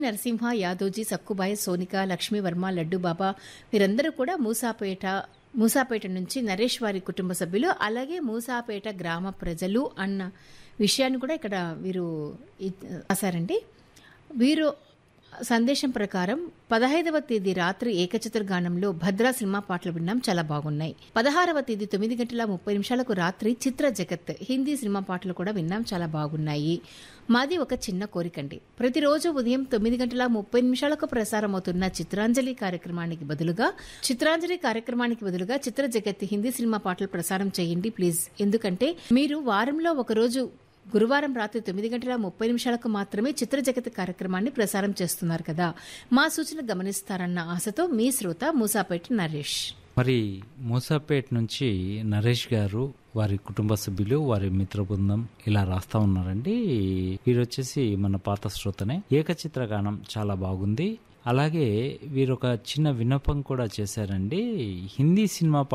నరసింహ యాదోజీ సక్కుబాయి సోనిక లక్ష్మీవర్మ లడ్డు బాబా వీరందరూ కూడా మూసాపేట మూసాపేట నుంచి నరేష్ వారి కుటుంబ సభ్యులు అలాగే మూసాపేట గ్రామ ప్రజలు అన్న విషయాన్ని కూడా ఇక్కడ వీరు ఇ- రాశారండి వీరు సందేశం ప్రకారం పదహైదవ తేదీ రాత్రి ఏకచిత్ర గానంలో భద్రా సినిమా పాటలు విన్నాం చాలా బాగున్నాయి పదహారవ తేదీ తొమ్మిది గంటల ముప్పై నిమిషాలకు రాత్రి చిత్ర జగత్ హిందీ సినిమా పాటలు కూడా విన్నాం చాలా బాగున్నాయి మాది ఒక చిన్న కోరికండి ప్రతిరోజు ఉదయం తొమ్మిది గంటల ముప్పై నిమిషాలకు ప్రసారం అవుతున్న చిత్రాంజలి కార్యక్రమానికి బదులుగా చిత్రాంజలి కార్యక్రమానికి బదులుగా చిత్ర జగత్ హిందీ సినిమా పాటలు ప్రసారం చేయండి ప్లీజ్ ఎందుకంటే మీరు వారంలో ఒక రోజు గురువారం రాత్రి తొమ్మిది గంటల ముప్పై నిమిషాలకు మాత్రమే చిత్ర జగత్ కార్యక్రమాన్ని ప్రసారం చేస్తున్నారు కదా మా సూచన గమనిస్తారన్న ఆశతో మీ శ్రోత మూసాపేట నరేష్ మరి మూసాపేట్ నుంచి నరేష్ గారు వారి కుటుంబ సభ్యులు వారి మిత్ర బృందం ఇలా రాస్తా ఉన్నారండి వీరు వచ్చేసి మన పాత శ్రోతనే ఏకచిత్ర గానం చాలా బాగుంది అలాగే వీరు ఒక చిన్న విన్నపం కూడా చేశారండి హిందీ సినిమా